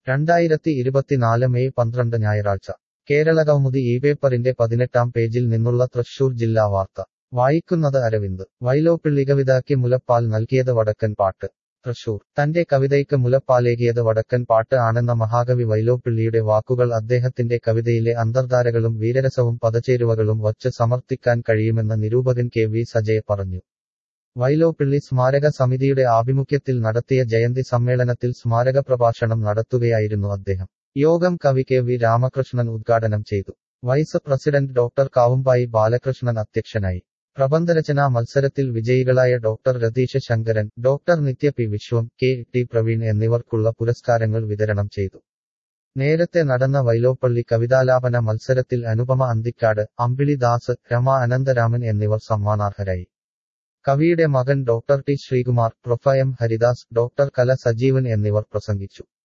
രണ്ടായിരത്തി ഇരുപത്തിനാല് മെയ് പന്ത്രണ്ട് ഞായറാഴ്ച കേരളകൗമുദി ഈ പേപ്പറിന്റെ പതിനെട്ടാം പേജിൽ നിന്നുള്ള തൃശൂർ ജില്ലാ വാർത്ത വായിക്കുന്നത് അരവിന്ദ് വൈലോപ്പിള്ളി കവിതയ്ക്ക് മുലപ്പാൽ നൽകിയത് വടക്കൻ പാട്ട് തൃശൂർ തന്റെ കവിതയ്ക്ക് മുലപ്പാലേകിയത് വടക്കൻ പാട്ട് ആണെന്ന മഹാകവി വൈലോപ്പിള്ളിയുടെ വാക്കുകൾ അദ്ദേഹത്തിന്റെ കവിതയിലെ അന്തർധാരകളും വീരരസവും പദചേരുവകളും വച്ച് സമർത്ഥിക്കാൻ കഴിയുമെന്ന് നിരൂപകൻ കെ വി സജയ പറഞ്ഞു വൈലോപ്പിള്ളി സ്മാരക സമിതിയുടെ ആഭിമുഖ്യത്തിൽ നടത്തിയ ജയന്തി സമ്മേളനത്തിൽ സ്മാരക പ്രഭാഷണം നടത്തുകയായിരുന്നു അദ്ദേഹം യോഗം കവി കെ വി രാമകൃഷ്ണൻ ഉദ്ഘാടനം ചെയ്തു vice president doctor Kavumbayi Balakrishnan അധ്യക്ഷനായി പ്രബന്ധരചനാ മത്സരത്തിൽ വിജയികളായ doctor Ratheesh Sankaran doctor Nithya P Viswam K T Praveen എന്നിവർക്കുള്ള പുരസ്കാരങ്ങൾ വിതരണം ചെയ്തു നേരത്തെ നടന്ന വൈലോപ്പള്ളി കവിതാലാപന മത്സരത്തിൽ അനുപമ അന്തിക്കാട് അമ്പിളി ദാസ് രമ അനന്തരാമൻ എന്നിവർ സമ്മാനാർഹരായി കവിയുടെ മകൻ doctor T Sreekumar prof M Haridas doctor Kala Sajeevan എന്നിവർ പ്രസംഗിച്ചു